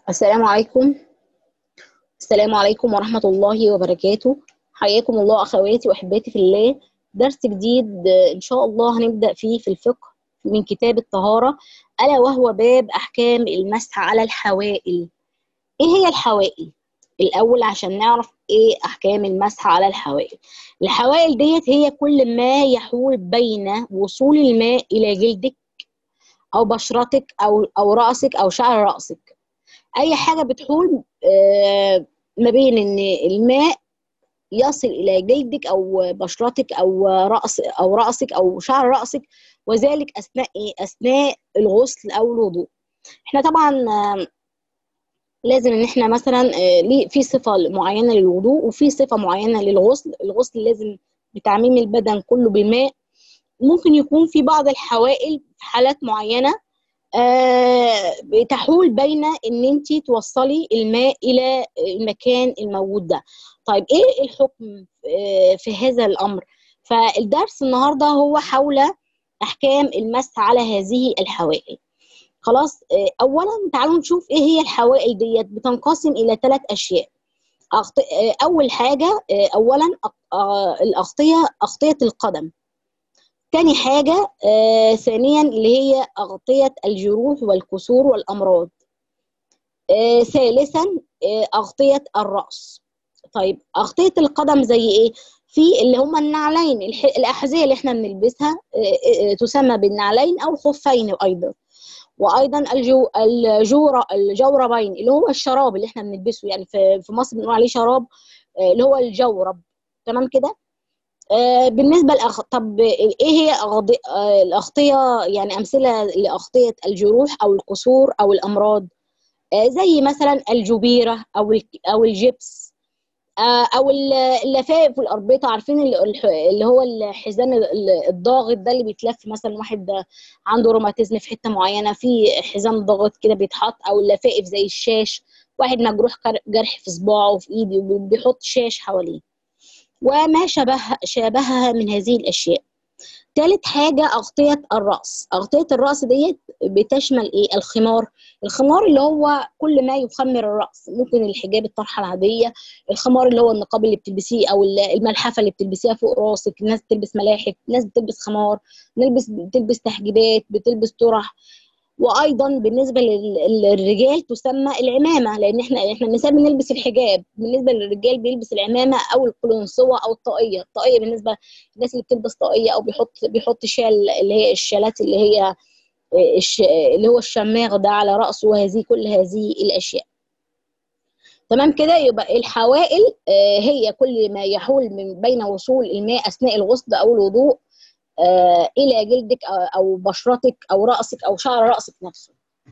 السلام عليكم السلام عليكم ورحمة الله وبركاته حياكم الله أخواتي وأحباتي في الله درس جديد آه، إن شاء الله هنبدأ فيه في الفقه من كتاب الطهارة ألا وهو باب أحكام المسح على الحوائل إيه هي الحوائل؟ الأول عشان نعرف إيه أحكام المسح على الحوائل الحوائل ديت هي كل ما يحول بين وصول الماء إلى جلدك أو بشرتك أو أو رأسك أو شعر رأسك اي حاجه بتحول آه، ما بين ان الماء يصل الى جلدك او بشرتك او راس او راسك او شعر راسك وذلك اثناء ايه اثناء الغسل او الوضوء احنا طبعا آه، لازم ان احنا مثلا آه، ليه- في صفه معينه للوضوء وفي صفه معينه للغسل الغسل لازم بتعميم البدن كله بالماء ممكن يكون في بعض الحوائل في حالات معينه آه، بتحول بين ان انت توصلي الماء الى المكان الموجود ده طيب ايه الحكم آه، في هذا الامر فالدرس النهارده هو حول احكام المسح على هذه الحوائل خلاص آه، اولا تعالوا نشوف ايه هي الحوائل ديت بتنقسم الى ثلاث اشياء أغط- آه، اول حاجه آه، اولا أق- آه، الاغطيه اغطيه القدم تاني حاجة آه ثانيا اللي هي أغطية الجروح والكسور والأمراض آه ثالثا آه أغطية الرأس طيب أغطية القدم زي إيه؟ في اللي هما النعلين الح... الأحذية اللي إحنا بنلبسها آه آه تسمى بالنعلين أو الخفين أيضا وأيضا الجو... الجور... الجوربين اللي هو الشراب اللي إحنا بنلبسه يعني في, في مصر بنقول عليه شراب آه اللي هو الجورب تمام كده؟ آه، بالنسبة لأخ... طب إيه هي أغض... آه، الأغطية يعني أمثلة لأغطية الجروح أو الكسور أو الأمراض آه، زي مثلا الجبيرة أو ال... أو الجبس آه، أو ال- اللفائف والأربطة عارفين ال- الح- اللي هو الحزام ال- الضاغط ده اللي بيتلف مثلا واحد عنده روماتيزم في حتة معينة في حزام ضاغط كده بيتحط أو اللفائف زي الشاش واحد مجروح كر- جرح في صباعه وفي إيده بيحط شاش حواليه وما شبه شابهها من هذه الأشياء تالت حاجة أغطية الرأس أغطية الرأس ديت بتشمل إيه الخمار الخمار اللي هو كل ما يخمر الرأس ممكن الحجاب الطرحة العادية الخمار اللي هو النقاب اللي بتلبسيه أو الملحفة اللي بتلبسيها فوق راسك الناس بتلبس ملاحف ناس بتلبس خمار نلبس بتلبس تحجيبات بتلبس طرح وايضا بالنسبه لل- للرجال تسمى العمامه لان احنا احنا النساء بنلبس الحجاب بالنسبه للرجال بيلبس العمامه او القلنسوه او الطاقيه الطاقيه بالنسبه للناس اللي بتلبس طاقيه او بيحط بيحط شال اللي هي الشالات اللي هي الش... اللي هو الشماغ ده على راسه وهذه كل هذه الاشياء تمام كده يبقى الحوائل آه، هي كل ما يحول من بين وصول الماء اثناء الغسل او الوضوء آه، الى جلدك أو- او بشرتك او راسك او شعر راسك نفسه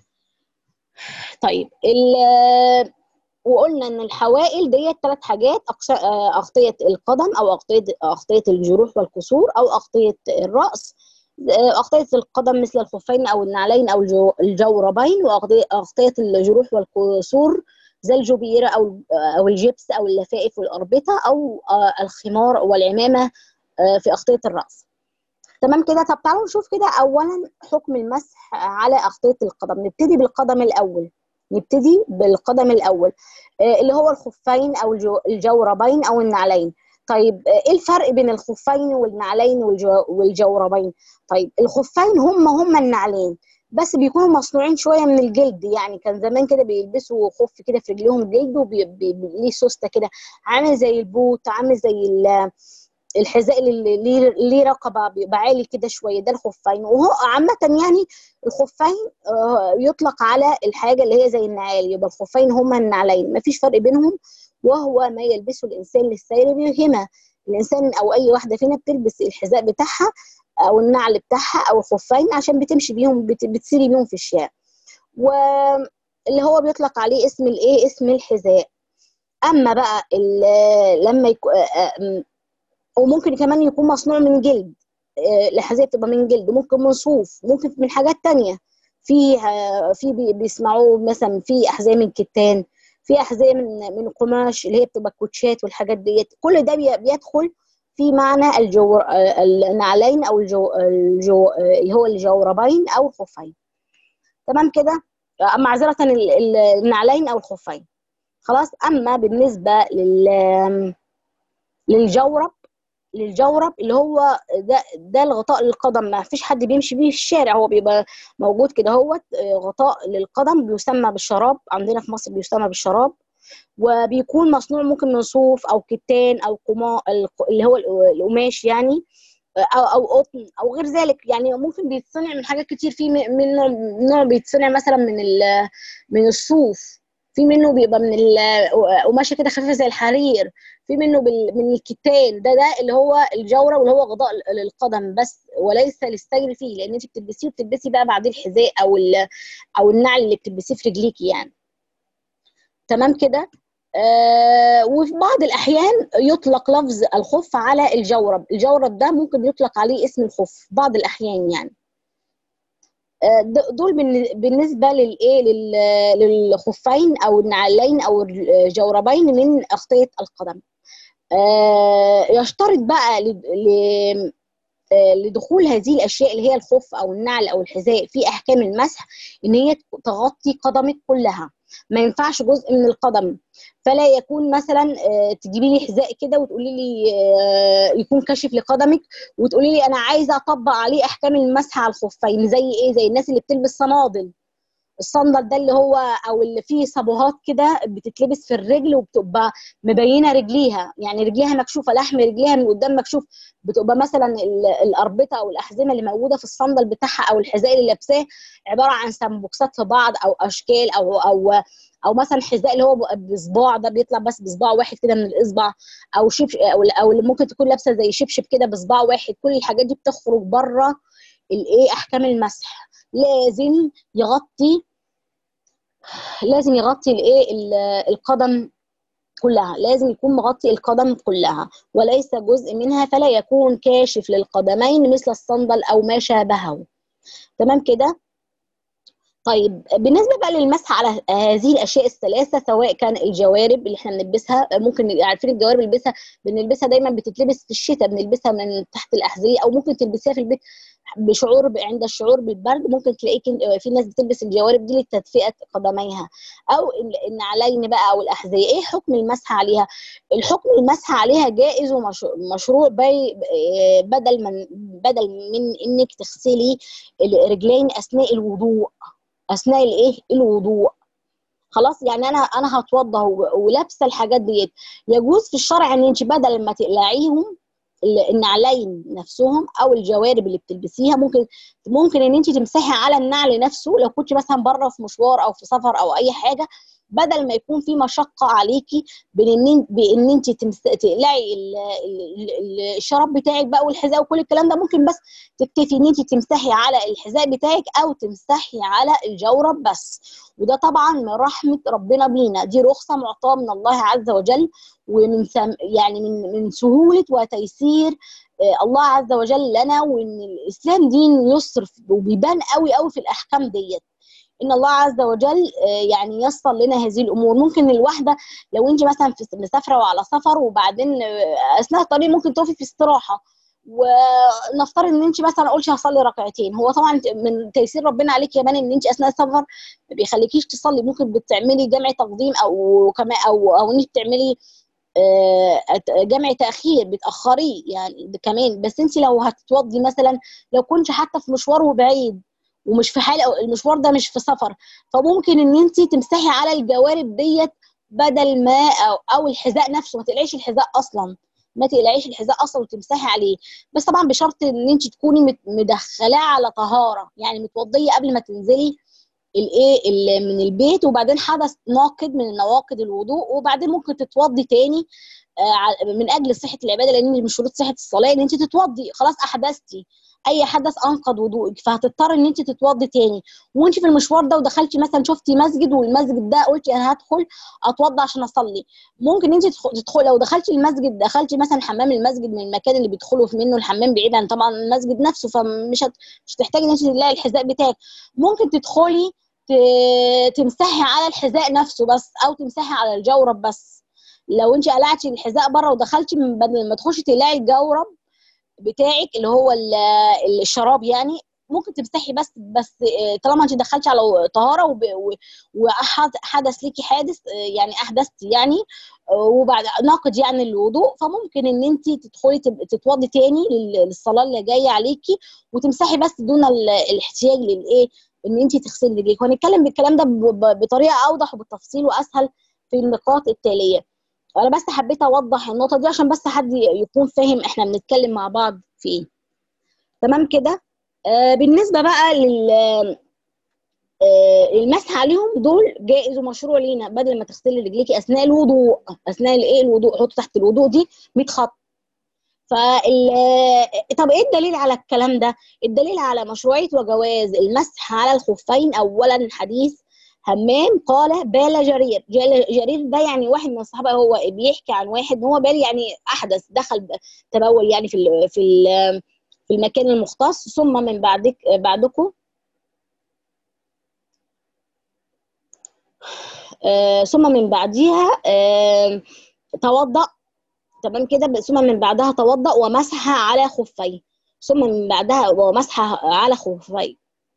طيب ال- وقلنا ان الحوائل ديت ثلاث حاجات أقص- آه، اغطيه القدم او اغطيه اغطيه الجروح والكسور او اغطيه الراس آه، اغطيه القدم مثل الخفين او النعلين او الجو- الجوربين واغطيه أغطية الجروح والكسور زي الجبيره او او الجبس او اللفائف والاربطه او آه، الخمار والعمامه آه، في اغطيه الراس تمام كده طب تعالوا نشوف كده اولا حكم المسح على اغطيه القدم نبتدي بالقدم الاول نبتدي بالقدم الاول آه، اللي هو الخفين او الجو- الجوربين او النعلين طيب آه، ايه الفرق بين الخفين والنعلين والجو- والجوربين طيب الخفين هم هم النعلين بس بيكونوا مصنوعين شويه من الجلد يعني كان زمان كده بيلبسوا خف كده في رجليهم جلد وليه سوسته كده عامل زي البوت عامل زي ال- الحذاء اللي ليه ليه رقبه بيبقى عالي كده شويه ده الخفين وهو عامه يعني الخفين آه، يطلق على الحاجه اللي هي زي النعال يبقى الخفين هما النعلين مفيش فرق بينهم وهو ما يلبسه الانسان للسير بيهمه الانسان او اي واحده فينا بتلبس الحذاء بتاعها او النعل بتاعها او الخفين عشان بتمشي بيهم بت- بتسيري بيهم في الشارع واللي هو بيطلق عليه اسم الايه اسم الحذاء اما بقى ال- لما يكون وممكن كمان يكون مصنوع من جلد آه، الحذاء بتبقى من جلد ممكن من صوف ممكن من حاجات تانية في آه، في بي- بيسمعوه مثلا في احذية من كتان في احذية من من قماش اللي هي بتبقى الكوتشات والحاجات ديت كل ده بي- بيدخل في معنى الجو آه، النعلين او الجو, الجو آه، اللي هو الجوربين او الخفين تمام كده معذره النعلين او الخفين خلاص اما بالنسبه لل للجورب للجورب اللي هو ده ده الغطاء للقدم ما فيش حد بيمشي بيه في الشارع هو بيبقى موجود كده هو غطاء للقدم بيسمى بالشراب عندنا في مصر بيسمى بالشراب وبيكون مصنوع ممكن من صوف او كتان او قماش اللي هو القماش يعني او او قطن او غير ذلك يعني ممكن بيتصنع من حاجات كتير في منه نوع بيتصنع مثلا من من الصوف في منه بيبقى من القماشه كده خفيفه زي الحرير في منه من الكتان ده ده اللي هو الجوره واللي هو غطاء للقدم بس وليس للسير فيه لان انت بتلبسيه وبتلبسي بقى بعديه الحذاء او او النعل اللي بتلبسيه في رجليكي يعني تمام كده آه وفي بعض الأحيان يطلق لفظ الخف على الجورب الجورب ده ممكن يطلق عليه اسم الخف بعض الأحيان يعني آه دول بالنسبة للإيه للخفين أو النعلين أو الجوربين من أغطية القدم آه يشترط بقى لدخول هذه الاشياء اللي هي الخف او النعل او الحذاء في احكام المسح ان هي تغطي قدمك كلها ما ينفعش جزء من القدم فلا يكون مثلا تجيبي لي حذاء كده وتقولي لي يكون كاشف لقدمك وتقولي لي انا عايزه اطبق عليه احكام المسح على الخفين زي ايه زي الناس اللي بتلبس صنادل الصندل ده اللي هو او اللي فيه صابوهات كده بتتلبس في الرجل وبتبقى مبينه رجليها يعني رجليها مكشوفه لحم رجليها من قدام مكشوف بتبقى مثلا الاربطه او الاحزمه اللي موجوده في الصندل بتاعها او الحذاء اللي لابساه عباره عن سمبوكسات في بعض او اشكال او او او مثلا حذاء اللي هو بصباع ده بيطلع بس بصباع واحد كده من الاصبع او شبش او او اللي ممكن تكون لابسه زي شبشب كده بصباع واحد كل الحاجات دي بتخرج بره الايه احكام المسح لازم يغطي لازم يغطي الايه القدم كلها لازم يكون مغطي القدم كلها وليس جزء منها فلا يكون كاشف للقدمين مثل الصندل او ما شابهه تمام كده طيب بالنسبه بقى للمسح على هذه الاشياء الثلاثه سواء كان الجوارب اللي احنا بنلبسها ممكن عارفين الجوارب اللي بنلبسها بنلبسها دايما بتتلبس في الشتاء بنلبسها من تحت الاحذيه او ممكن تلبسيها في البيت بشعور عند الشعور بالبرد ممكن تلاقيك في ناس بتلبس الجوارب دي لتدفئه قدميها او النعلين بقى او الاحذيه ايه حكم المسح عليها الحكم المسح عليها جائز ومشروع بدل من بدل من انك تغسلي الرجلين اثناء الوضوء اثناء الايه الوضوء خلاص يعني انا انا هتوضى ولابسه الحاجات ديت يجوز في الشرع ان انت بدل ما تقلعيهم النعلين نفسهم او الجوارب اللي بتلبسيها ممكن ممكن ان انت تمسحي على النعل نفسه لو كنت مثلا بره في مشوار او في سفر او اي حاجه بدل ما يكون في مشقه عليكي بان بان انت تقلعي الشراب بتاعك بقى والحذاء وكل الكلام ده ممكن بس تكتفي ان انت تمسحي على الحذاء بتاعك او تمسحي على الجورب بس وده طبعا من رحمه ربنا بينا دي رخصه معطاه من الله عز وجل ومن سم يعني من من سهوله وتيسير الله عز وجل لنا وان الاسلام دين يسر وبيبان قوي قوي في الاحكام ديت ان الله عز وجل يعني يسر لنا هذه الامور ممكن الواحده لو انت مثلا في مسافره وعلى سفر وبعدين اثناء الطريق ممكن تقفي في استراحه ونفترض ان انت مثلا قلتي هصلي ركعتين هو طبعا من تيسير ربنا عليك يا بني ان انت اثناء السفر ما بيخليكيش تصلي ممكن بتعملي جمع تقديم او كمان او او انت بتعملي جمع تاخير بتاخريه يعني كمان بس انت لو هتتوضي مثلا لو كنت حتى في مشوار وبعيد ومش في حال المشوار ده مش في سفر فممكن ان انت تمسحي على الجوارب ديت بدل ما او, أو الحذاء نفسه ما تقلعيش الحذاء اصلا ما تقلعيش الحذاء اصلا وتمسحي عليه بس طبعا بشرط ان انت تكوني مدخلاه على طهاره يعني متوضيه قبل ما تنزلي الايه من البيت وبعدين حدث ناقض من نواقض الوضوء وبعدين ممكن تتوضي تاني من اجل صحه العباده لان من شروط صحه الصلاه ان انت تتوضي خلاص احدثتي اي حدث انقض وضوءك فهتضطر ان انت تتوضي تاني وانت في المشوار ده ودخلتي مثلا شفتي مسجد والمسجد ده قلتي انا هدخل اتوضى عشان اصلي ممكن انت تدخلي لو دخلتي المسجد دخلتي مثلا حمام المسجد من المكان اللي بيدخلوا منه الحمام بعيد عن طبعا المسجد نفسه فمش هت... مش تحتاجي ان انت تلاقي الحذاء بتاعك ممكن تدخلي ت... تمسحي على الحذاء نفسه بس او تمسحي على الجورب بس لو انت قلعتي الحذاء بره ودخلتي بدل ما تخشي تلاقي الجورب بتاعك اللي هو الشراب يعني ممكن تمسحي بس بس آه، طالما انت دخلتي على طهاره وب- و- وحدث ليكي حادث آه، يعني احدثتي يعني آه، وبعد ناقض يعني الوضوء فممكن ان انت تدخلي تب- تتوضي تاني لل- للصلاه اللي جايه عليكي وتمسحي بس دون ال- الاحتياج للايه ان انت تغسلي رجليك وهنتكلم بالكلام ده ب- ب- بطريقه اوضح وبالتفصيل واسهل في النقاط التاليه انا بس حبيت اوضح النقطه دي عشان بس حد يكون فاهم احنا بنتكلم مع بعض في ايه تمام كده آه بالنسبه بقى لل آه المسح عليهم دول جائز ومشروع لينا بدل ما تغسلي رجليكي اثناء الوضوء اثناء الايه الوضوء حطوا تحت الوضوء دي 100 خط فال طب ايه الدليل على الكلام ده؟ الدليل على مشروعيه وجواز المسح على الخفين اولا حديث همام قال بال جرير جال- جرير ده يعني واحد من الصحابه هو بيحكي عن واحد ان هو بال يعني احدث دخل ب- تبول يعني في ال في ال في المكان المختص ثم من بعدك بعدكم آه ثم من بعدها آه توضأ تمام كده ب- ثم من بعدها توضأ ومسح على خفيه ثم من بعدها ومسح على خفيه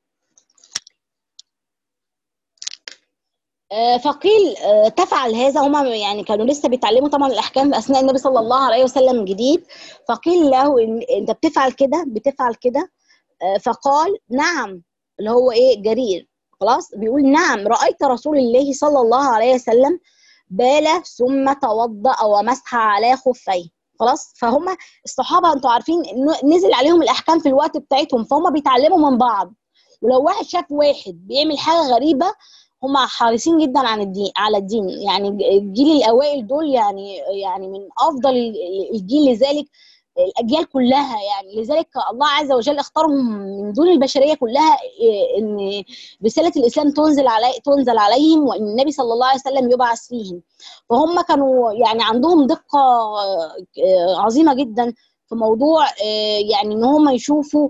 آه، فقيل آه، تفعل هذا هما يعني كانوا لسه بيتعلموا طبعا الاحكام اثناء النبي صلى الله عليه وسلم جديد فقيل له إن انت بتفعل كده بتفعل كده آه، فقال نعم اللي هو ايه جرير خلاص بيقول نعم رايت رسول الله صلى الله عليه وسلم بال ثم توضأ ومسح على خفيه خلاص فهم الصحابه انتوا عارفين إنه نزل عليهم الاحكام في الوقت بتاعتهم فهم بيتعلموا من بعض ولو واحد شاف واحد بيعمل حاجه غريبه هم حريصين جدا عن الدين على الدين يعني الجيل الاوائل دول يعني يعني من افضل الجيل لذلك الاجيال كلها يعني لذلك الله عز وجل اختارهم من دون البشريه كلها إيه، ان رساله الاسلام تنزل علي تنزل عليهم وان النبي صلى الله عليه وسلم يبعث فيهم فهم كانوا يعني عندهم دقه آه، عظيمه جدا في موضوع آه، يعني ان هم يشوفوا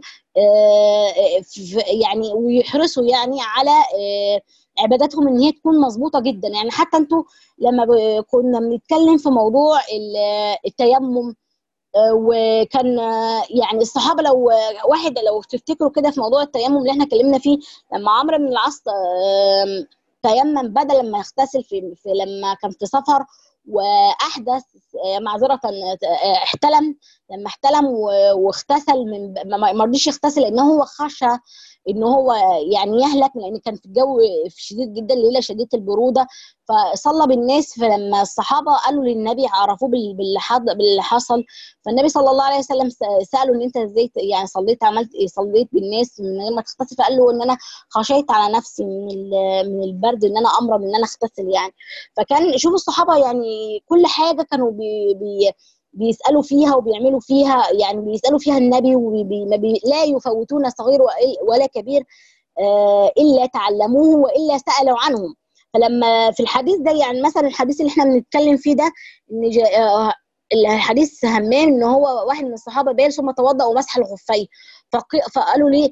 آه، في- يعني ويحرصوا يعني على آه، عباداتهم ان هي تكون مظبوطه جدا يعني حتى انتوا لما ب- كنا بنتكلم في موضوع ال- التيمم آه، وكان آه، يعني الصحابه لو آه، واحد لو تفتكروا كده في موضوع التيمم اللي احنا اتكلمنا فيه لما عمرو بن العاص آم، تيمم بدل ما يغتسل في, في لما كان في سفر واحدث آه، معذره آه، احتلم لما احتلم و- واغتسل من ما ما رضيش يغتسل لانه هو خشى ان هو يعني يهلك لان كان في الجو شديد جدا ليله شديده البروده فصلى بالناس فلما الصحابه قالوا للنبي عرفوه بال- باللي حض- باللي حصل فالنبي صلى الله عليه وسلم س- ساله ان انت ازاي ت- يعني صليت عملت ايه صليت بالناس من غير ما تغتسل فقال له ان انا خشيت على نفسي من ال- من البرد ان انا امرض ان انا اغتسل يعني فكان شوف الصحابه يعني كل حاجه كانوا بي بي بيسالوا فيها وبيعملوا فيها يعني بيسالوا فيها النبي ولا يفوتون صغير وإل- ولا كبير آه، الا تعلموه والا سالوا عنهم فلما في الحديث ده يعني مثلا الحديث اللي احنا بنتكلم فيه ده ان جا- آه، الحديث همام ان هو واحد من الصحابه بال ثم توضا ومسح الخفين فق- فقالوا ليه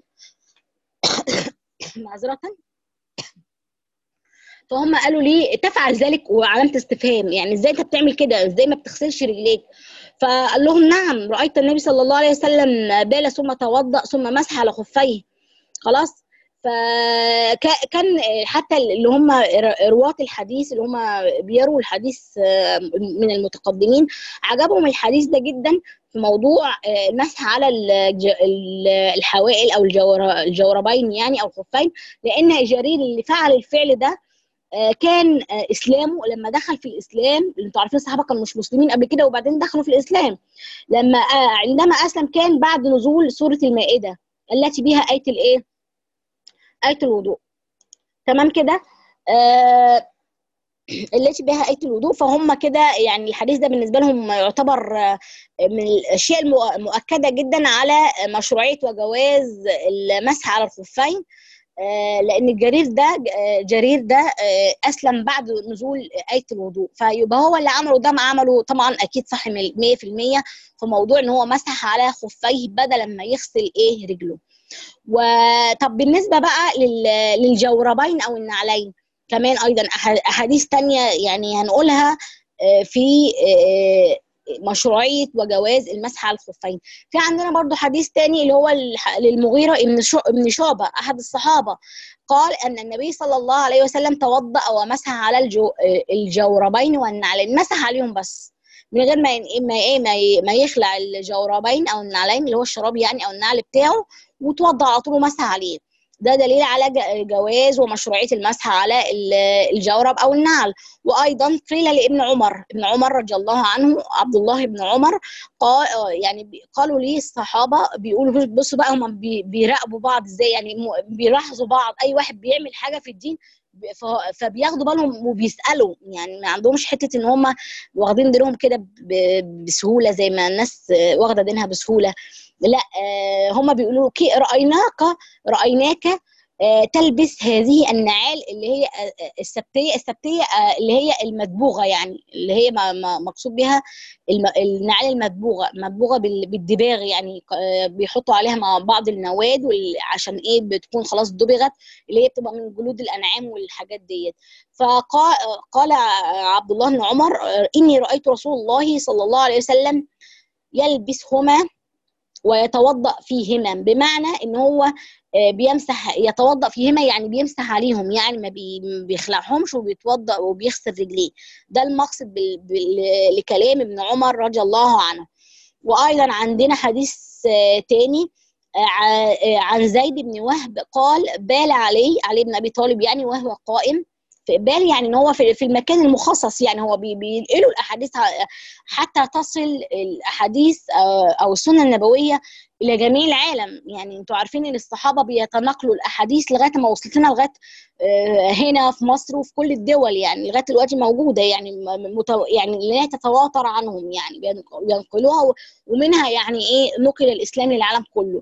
معذره فهم قالوا لي تفعل ذلك وعلامه استفهام يعني ازاي انت بتعمل كده ازاي ما بتغسلش رجليك فقال لهم نعم رايت النبي صلى الله عليه وسلم بال ثم توضا ثم مسح على خفيه خلاص فكان حتى اللي هم رواة الحديث اللي هم بيروا الحديث آه، من المتقدمين عجبهم الحديث ده جدا في موضوع آه، المسح على الج- ال- الحوائل او الجور- الجوربين يعني او الخفين لان جرير اللي فعل الفعل ده آه، كان آه، اسلامه لما دخل في الاسلام اللي انتوا عارفين الصحابه كانوا مش مسلمين قبل كده وبعدين دخلوا في الاسلام لما آه، عندما اسلم كان بعد نزول سوره المائده التي بها ايه الايه؟ ايه الوضوء تمام كده؟ آه التي بها آية الوضوء فهم كده يعني الحديث ده بالنسبة لهم يعتبر آه، من الأشياء المؤ- المؤكدة جدا على مشروعية وجواز المسح على الخفين آه، لأن الجرير ده آه، جرير ده آه، أسلم بعد نزول آية الوضوء فيبقى هو اللي عمله ده ما عمله طبعا أكيد صح من 100% في موضوع إن هو مسح على خفيه بدل ما يغسل إيه رجله وطب بالنسبة بقى لل- للجوربين أو النعلين كمان ايضا أح- احاديث تانية يعني هنقولها آه، في آه، مشروعيه وجواز المسح على الخفين في عندنا برضو حديث تاني اللي هو الح- للمغيره ابن شع- ابن شعبه احد الصحابه قال ان النبي صلى الله عليه وسلم توضأ ومسح على الجو الجوربين والنعلين مسح عليهم بس من غير ما ين- ما ايه ما ي- ما يخلع الجوربين او النعلين اللي هو الشراب يعني او النعل بتاعه وتوضأ على طول ومسح عليه ده دليل على ج- جواز ومشروعيه المسح على ال- الجورب او النعل وايضا قيل لابن عمر ابن عمر رضي الله عنه عبد الله بن عمر قال يعني بي- قالوا ليه الصحابه بيقولوا بص- بصوا بقى هم بي- بيراقبوا بعض ازاي يعني م- بيلاحظوا بعض اي واحد بيعمل حاجه في الدين ب- ف- فبياخدوا بالهم وبيسالوا يعني ما عندهمش حته ان هم واخدين دينهم كده ب- بسهوله زي ما الناس آه، واخده دينها بسهوله لا آه، هم بيقولوا كي رايناك رايناك آه، تلبس هذه النعال اللي هي آه، آه، السبتيه السبتيه آه، اللي هي المدبوغه يعني اللي هي ما- ما- مقصود بها الم- النعال المدبوغه مدبوغه بال- بالدباغ يعني آه، بيحطوا عليها مع بعض المواد وال- عشان ايه بتكون خلاص دبغت اللي هي بتبقى من جلود الانعام والحاجات ديت فقال قال عبد الله بن عمر آه، اني رايت رسول الله صلى الله عليه وسلم يلبسهما ويتوضا فيهما بمعنى ان هو آه، بيمسح يتوضا فيهما يعني بيمسح عليهم يعني ما بي- ما بيخلعهمش وبيتوضا وبيغسل رجليه ده المقصد بال... بال... لكلام ابن عمر رضي الله عنه وايضا عندنا حديث آه، تاني آه، ع- آه، عن زيد بن وهب قال بال علي علي بن ابي طالب يعني وهو قائم في بال يعني ان هو في في المكان المخصص يعني هو بي- بينقلوا الاحاديث ع- حتى تصل الاحاديث آه، او السنه النبويه الى جميع العالم يعني انتوا عارفين ان الصحابه بيتناقلوا الاحاديث لغايه ما وصلت لنا لغايه آه، هنا في مصر وفي كل الدول يعني لغايه دلوقتي موجوده يعني م- متو... يعني اللي هي تتواتر عنهم يعني بين- ينقلوها و- ومنها يعني ايه نقل الاسلام للعالم كله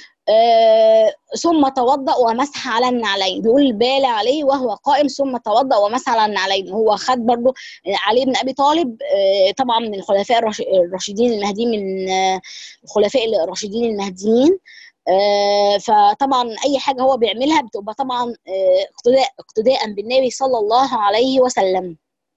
آه ثم توضأ ومسح على النعلين بيقول بال عليه وهو قائم ثم توضأ ومسح على النعلين هو خد برضو علي بن ابي طالب آه طبعا من الخلفاء الرش- الراشدين المهديين من آه الخلفاء الراشدين المهديين آه فطبعا اي حاجه هو بيعملها بتبقى طبعا آه اقتداء اقتداء بالنبي صلى الله عليه وسلم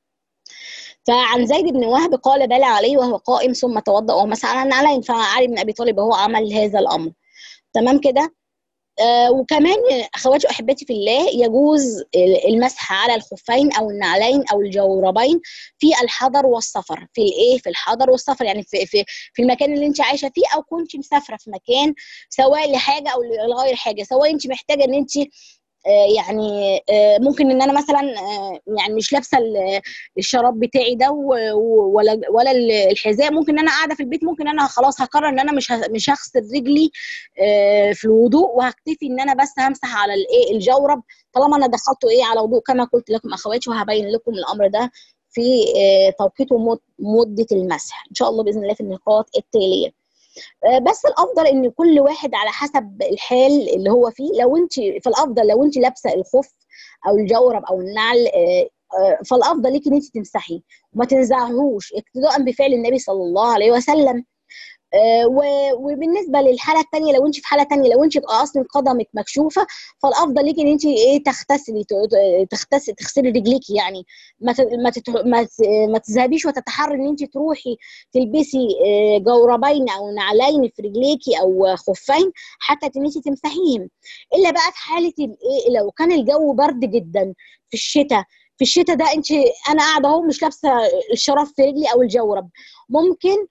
فعن زيد بن وهب قال بلى عليه وهو قائم ثم توضأ ومسح على النعلين فعلي بن ابي طالب هو عمل هذا الامر تمام كده آه وكمان اخواتي واحبتي في الله يجوز المسح على الخفين او النعلين او الجوربين في الحضر والسفر في الايه في الحضر والسفر يعني في في في المكان اللي انت عايشه فيه او كنت مسافره في مكان سواء لحاجه او لغير حاجه سواء انت محتاجه ان انت آه، يعني آه، ممكن ان انا مثلا آه، يعني مش لابسه ال- الشراب بتاعي ده و- و- ولا ولا الحذاء ممكن ان انا قاعده في البيت ممكن انا خلاص هقرر ان انا مش ه- مش هغسل رجلي آه، في الوضوء وهكتفي ان انا بس همسح على الايه الجورب طالما انا دخلته ايه على وضوء كما قلت لكم اخواتي وهبين لكم الامر ده في آه، توقيت ومد- مده المسح ان شاء الله باذن الله في النقاط التاليه آه، بس الافضل ان كل واحد على حسب الحال اللي هو فيه لو انت في الافضل لو انت لابسه الخف او الجورب او النعل آه، آه، فالافضل ليك ان انت تمسحي وما تنزعهوش اقتداء بفعل النبي صلى الله عليه وسلم آه، و- وبالنسبه للحاله الثانيه لو انت في حاله ثانيه لو انت بقى اصلا قدمك مكشوفه فالافضل ليك ان انت ايه تغتسلي ت- تغتسلي تغسلي رجليك يعني ما ت- ما تتح- ما ت- ما تذهبيش وتتحري ان انت تروحي تلبسي آه، جوربين او نعلين في رجليكي او خفين حتى ان انت تمسحيهم الا بقى في حاله الايه لو كان الجو برد جدا في الشتاء في الشتاء ده انت انا قاعده اهو مش لابسه الشراب في رجلي او الجورب ممكن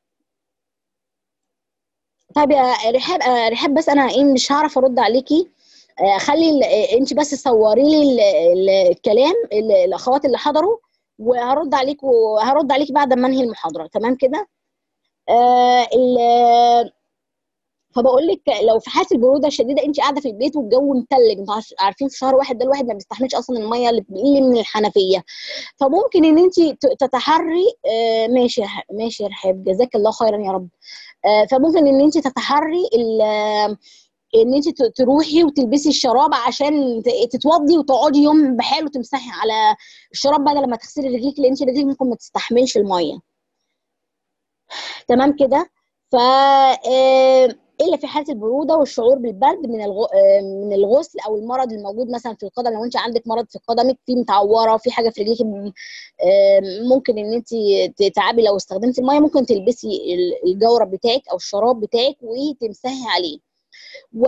طيب يا رحاب آه، رحاب بس انا ايه مش هعرف ارد عليكي آه، خلي ال- آه، انت بس صوري لي ال- ال- الكلام ال- الاخوات اللي حضروا وهرد عليك وهرد عليك بعد ما انهي المحاضره تمام كده آه ال- فبقول لك لو في حاله البروده الشديده انت قاعده في البيت والجو متلج انتوا عارف- عارفين في شهر واحد ده الواحد ما بيستحملش اصلا الميه اللي اللي من الحنفيه فممكن ان انت ت- تتحري آه ماشي يا ح- ماشي يا رحاب جزاك الله خيرا يا رب آه فممكن ان انت تتحري ال- ان انت ت- تروحي وتلبسي الشراب عشان ت- تتوضي وتقعدي يوم بحاله تمسحي على الشراب بدل ما تغسلي رجليك لان انت رجليك ممكن ما تستحملش الميه تمام كده ف آه، الا في حاله البروده والشعور بالبرد من الغ... من الغسل او المرض الموجود مثلا في القدم لو انت عندك مرض في قدمك في متعوره في حاجه في رجليك ممكن ان انت تتعبي لو استخدمتي الميه ممكن تلبسي الجورب بتاعك او الشراب بتاعك وتمسحي عليه و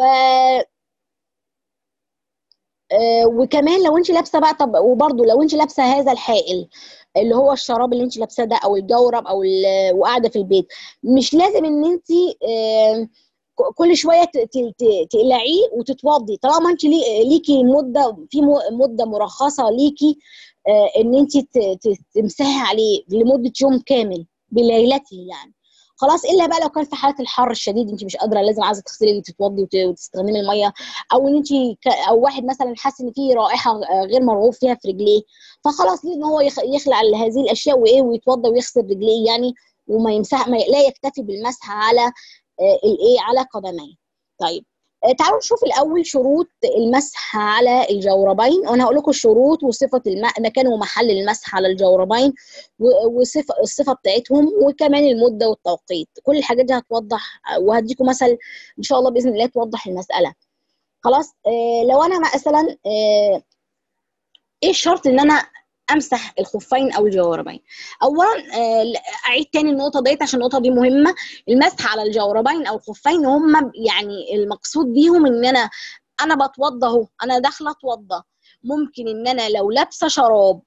وكمان لو انت لابسه بقى طب وبرده لو انت لابسه هذا الحائل اللي هو الشراب اللي انت لابساه ده او الجورب او وقاعده في البيت مش لازم ان انت كل شويه تقلعيه وتتوضي طالما انت ليكي مده في مده مرخصه ليكي ان انت تمسحي عليه لمده يوم كامل بليلته يعني خلاص الا بقى لو كان في حاله الحر الشديد انت مش قادره لازم عايزه تغسلي تتوضي وتستخدمي الميه او ان انت او واحد مثلا حاسس ان في رائحه غير مرغوب فيها في رجليه فخلاص ليه ان هو يخلع هذه الاشياء وايه ويتوضى ويغسل رجليه يعني وما يمسح ما لا يكتفي بالمسح على الايه على قدميه طيب تعالوا نشوف الاول شروط المسح على الجوربين وانا هقول لكم الشروط وصفه مكان ومحل المسح على الجوربين وصفه الصفه بتاعتهم وكمان المده والتوقيت كل الحاجات دي هتوضح وهديكم مثل ان شاء الله باذن الله توضح المساله خلاص آه لو انا مثلا آه ايه الشرط ان انا امسح الخفين او الجوربين اولا اعيد تاني النقطه ديت عشان النقطه دي مهمه المسح على الجوربين او الخفين هم يعني المقصود بيهم ان انا انا بتوضى اهو انا داخله اتوضى ممكن ان انا لو لابسه شراب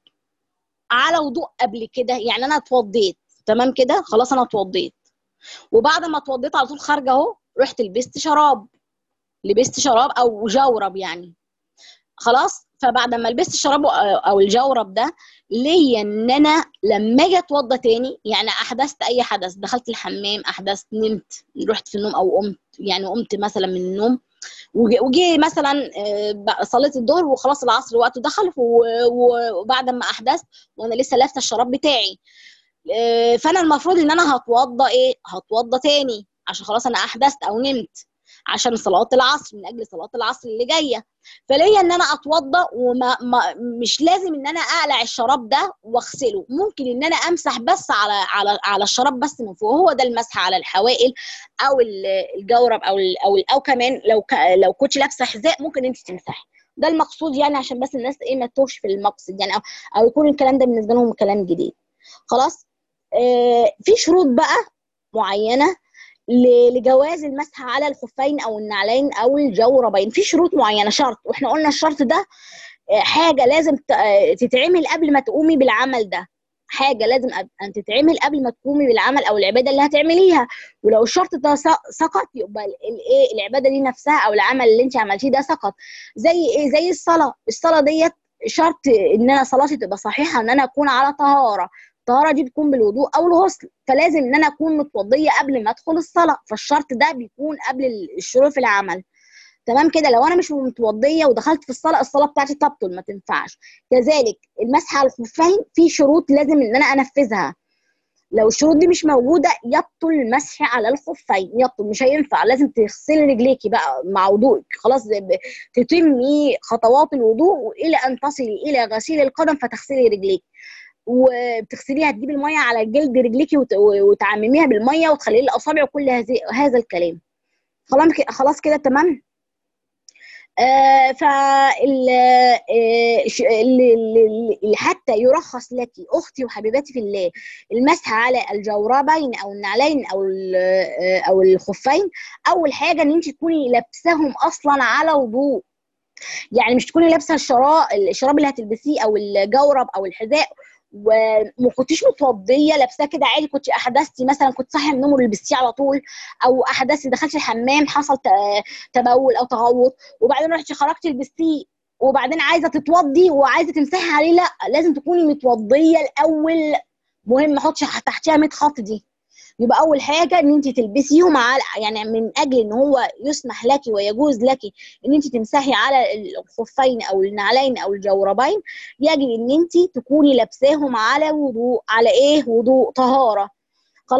على وضوء قبل كده يعني انا اتوضيت تمام كده خلاص انا اتوضيت وبعد ما اتوضيت على طول خارجه اهو رحت لبست شراب لبست شراب او جورب يعني خلاص فبعد ما لبست الشراب او الجورب ده ليا ان انا لما اجي اتوضى تاني يعني احدثت اي حدث دخلت الحمام احدثت نمت رحت في النوم او قمت يعني قمت مثلا من النوم وجي مثلا صليت الظهر وخلاص العصر وقته دخل وبعد ما احدثت وانا لسه لابسه الشراب بتاعي فانا المفروض ان انا هتوضى ايه هتوضى تاني عشان خلاص انا احدثت او نمت عشان صلاه العصر من اجل صلاه العصر اللي جايه فليا ان انا اتوضى وما ما مش لازم ان انا اقلع الشراب ده واغسله ممكن ان انا امسح بس على على على الشراب بس من فوق هو ده المسح على الحوائل او الجورب او ال او ال او كمان لو لو كنت لابسه حذاء ممكن انت تمسحي ده المقصود يعني عشان بس الناس ايه ما تتوهش في المقصد يعني او, أو يكون الكلام ده بالنسبه لهم كلام جديد خلاص آه في شروط بقى معينه لجواز المسح على الخفين او النعلين او الجوربين في شروط معينه شرط واحنا قلنا الشرط ده حاجه لازم تتعمل قبل ما تقومي بالعمل ده حاجه لازم ان تتعمل قبل ما تقومي بالعمل او العباده اللي هتعمليها ولو الشرط ده سقط يبقى الايه العباده دي نفسها او العمل اللي انت عملتيه ده سقط زي ايه زي الصلاه الصلاه ديت شرط ان انا صلاتي تبقى صحيحه ان انا اكون على طهاره الطهاره دي بتكون بالوضوء او الغسل فلازم ان انا اكون متوضيه قبل ما ادخل الصلاه فالشرط ده بيكون قبل الشروع في العمل تمام كده لو انا مش متوضيه ودخلت في الصلاه الصلاه بتاعتي تبطل ما تنفعش كذلك المسح على الخفين في شروط لازم ان انا انفذها لو الشروط دي مش موجوده يبطل المسح على الخفين يبطل مش هينفع لازم تغسلي رجليكي بقى مع وضوءك خلاص تتمي خطوات الوضوء الى ان تصلي الى غسيل القدم فتغسلي رجليك وبتغسليها تجيبي الميه على جلد رجليكي وتعمميها بالميه وتخليه الاصابع وكل هذه هذا الكلام خلاص خلاص كده تمام آه ف حتى يرخص لك اختي وحبيبتي في الله المسح على الجوربين او النعلين او او الخفين اول حاجه ان انت تكوني لابساهم اصلا على وضوء يعني مش تكوني لابسه الشراب الشراب اللي هتلبسيه او الجورب او الحذاء وما كنتيش متوضيه لابساه كده عادي كنت احدثتي مثلا كنت صاحيه من النوم ولبستيه على طول او احدثتي دخلتي الحمام حصل تبول او تغوط وبعدين رحتي خرجتي لبستيه وبعدين عايزه تتوضي وعايزه تمسحي عليه لا لازم تكوني متوضيه الاول مهم ما احطش تحتيها 100 خط دي يبقى اول حاجه ان انت تلبسيهم على يعني من اجل ان هو يسمح لك ويجوز لك ان انت تمسحي على الخفين او النعلين او الجوربين يجب ان انت تكوني لابساهم على وضوء على ايه وضوء طهاره خلاص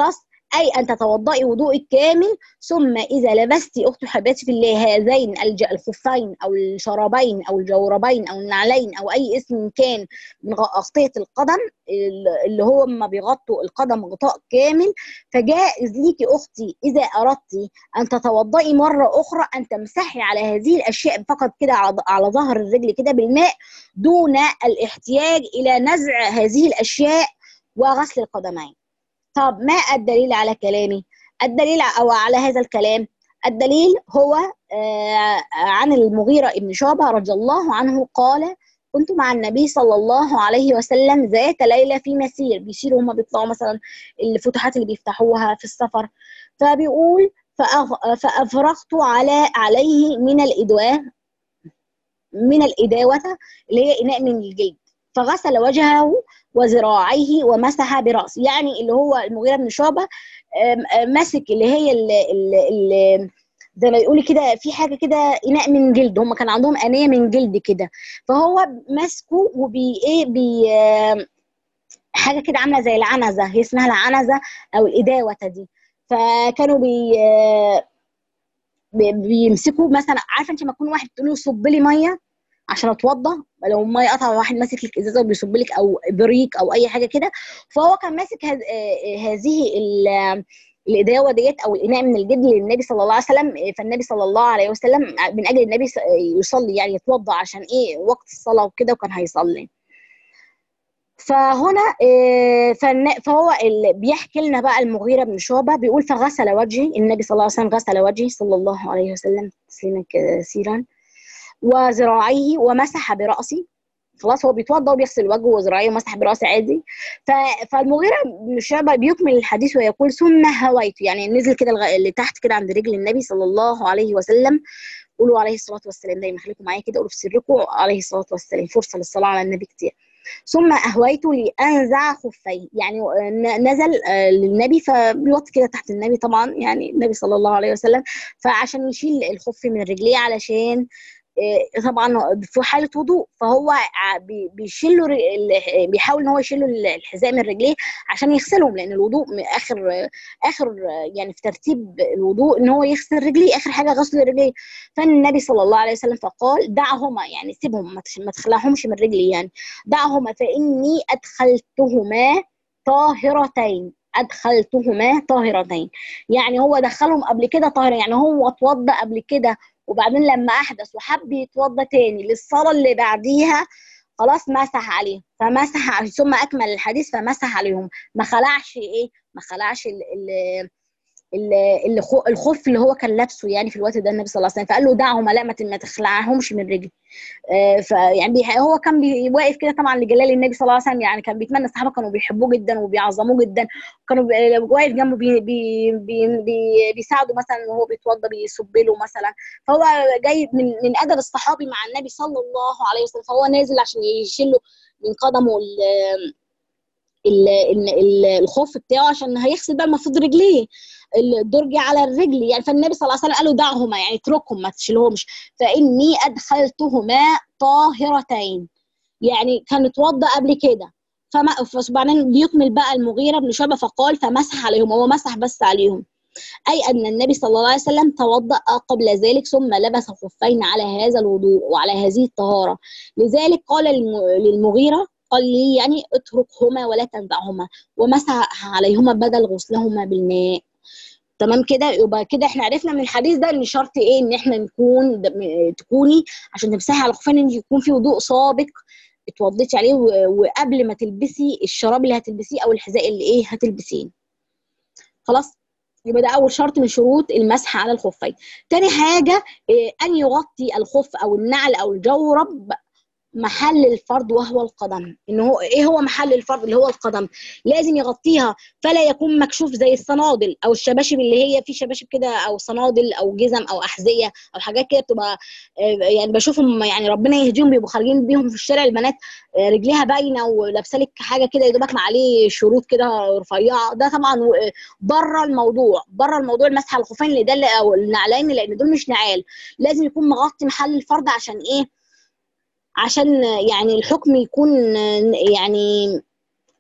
أي أن تتوضئي وضوء كامل ثم إذا لبست أخت حبيبتي في الله هذين الخفين أو الشرابين أو الجوربين أو النعلين أو أي اسم كان من أغطية القدم اللي هو ما بيغطوا القدم غطاء كامل فجائز ليكي أختي إذا أردت أن تتوضئي مرة أخرى أن تمسحي على هذه الأشياء فقط كده على ظهر الرجل كده بالماء دون الاحتياج إلى نزع هذه الأشياء وغسل القدمين طب ما الدليل على كلامي الدليل أو على هذا الكلام الدليل هو آه عن المغيرة ابن شعبة رضي الله عنه قال كنت مع النبي صلى الله عليه وسلم ذات ليلة في مسير بيسيروا هما بيطلعوا مثلا الفتوحات اللي بيفتحوها في السفر فبيقول فأفرغت على عليه من الإدواء من الإداوة اللي هي إناء من الجلد فغسل وجهه وذراعيه ومسح برأسه يعني اللي هو المغيرة بن شعبة ماسك اللي هي اللي زي ما يقولي كده في حاجه كده اناء من جلد هم كان عندهم انيه من جلد كده فهو ماسكه وبي ايه بي حاجه كده عامله زي العنزه هي اسمها العنزه او الاداوه دي فكانوا بي بيمسكوا مثلا عارفه انت لما تكون واحد تقول له صب لي ميه عشان اتوضى لو الميه قطع واحد ماسك لك ازازه وبيصب لك او بريك او اي حاجه كده فهو كان ماسك هذه الاداوه ديت او الاناء من الجد للنبي صلى الله عليه وسلم فالنبي صلى الله عليه وسلم من اجل النبي يصلي يعني يتوضا عشان ايه وقت الصلاه وكده وكان هيصلي فهنا فهو اللي بيحكي لنا بقى المغيره بن شعبه بيقول فغسل وجهي النبي صلى الله عليه وسلم غسل وجهي صلى الله عليه وسلم تسليما كثيرا وذراعيه ومسح براسي خلاص هو بيتوضا وبيغسل وجهه وذراعيه ومسح براسه عادي فالمغيره بن شعبه بيكمل الحديث ويقول ثم هويت يعني نزل كده لغ... لتحت كده عند رجل النبي صلى الله عليه وسلم قولوا عليه الصلاه والسلام دايما خليكم معايا كده قولوا في سركم عليه الصلاه والسلام فرصه للصلاه على النبي كتير ثم اهويت لانزع خفي يعني نزل للنبي فبيوطي كده تحت النبي طبعا يعني النبي صلى الله عليه وسلم فعشان يشيل الخف من رجليه علشان طبعا في حاله وضوء فهو بيشيل بيحاول ان هو يشيل الحذاء من رجليه عشان يغسلهم لان الوضوء اخر اخر يعني في ترتيب الوضوء ان هو يغسل رجليه اخر حاجه غسل رجليه فالنبي صلى الله عليه وسلم فقال دعهما يعني سيبهم ما تخلعهمش من رجلي يعني دعهما فاني ادخلتهما طاهرتين ادخلتهما طاهرتين يعني هو دخلهم قبل كده طاهره يعني هو اتوضى قبل كده وبعدين لما احدث وحب يتوضى تاني للصلاه اللي بعديها خلاص مسح عليه فمسح ثم اكمل الحديث فمسح عليهم ما خلعش ايه ما خلعش ال ال ال الخف اللي هو كان لابسه يعني في الوقت ده النبي صلى الله عليه وسلم فقال له دعهما لا ما تخلعهمش من رجلي آه فيعني هو كان واقف كده طبعا لجلال النبي صلى الله عليه وسلم يعني كان بيتمنى الصحابه كانوا بيحبوه جدا وبيعظموه جدا كانوا واقف جنبه بي بي بي بي بيساعده مثلا وهو بيتوضى بيصب له مثلا فهو جاي من من ادب الصحابي مع النبي صلى الله عليه وسلم فهو نازل عشان يشيل له من قدمه الخوف بتاعه عشان هيغسل بقى المفروض رجليه الدرج على الرجل يعني فالنبي صلى الله عليه وسلم قال له دعهما يعني اتركهم ما تشيلهمش فاني ادخلتهما طاهرتين يعني كان اتوضى قبل كده فما فبعدين بيكمل بقى المغيره بن شعبه فقال فمسح عليهم هو مسح بس عليهم أي أن النبي صلى الله عليه وسلم توضأ قبل ذلك ثم لبس خفين على هذا الوضوء وعلى هذه الطهارة لذلك قال للمغيرة قال لي يعني اتركهما ولا تنزعهما ومسح عليهما بدل غسلهما بالماء تمام كده يبقى كده احنا عرفنا من الحديث ده ان شرط ايه ان احنا نكون تكوني عشان تمسحي على الخفين ان يكون في وضوء سابق اتوضيتي عليه وقبل ما تلبسي الشراب اللي هتلبسيه او الحذاء اللي ايه هتلبسيه خلاص يبقى ده اول شرط من شروط المسح على الخفين تاني حاجه إيه ان يغطي الخف او النعل او الجورب محل الفرض وهو القدم ان هو ايه هو محل الفرض اللي هو القدم لازم يغطيها فلا يكون مكشوف زي الصنادل او الشباشب اللي هي في شباشب كده او صنادل او جزم او احذيه او حاجات كده بتبقى يعني بشوفهم يعني ربنا يهديهم بيبقوا خارجين بيهم في الشارع البنات رجليها باينه ولابسه لك حاجه كده يا دوبك عليه شروط كده رفيعه ده طبعا بره الموضوع بره الموضوع المسح على الخفين اللي ده او النعلين لان دول مش نعال لازم يكون مغطي محل الفرض عشان ايه عشان يعني الحكم يكون يعني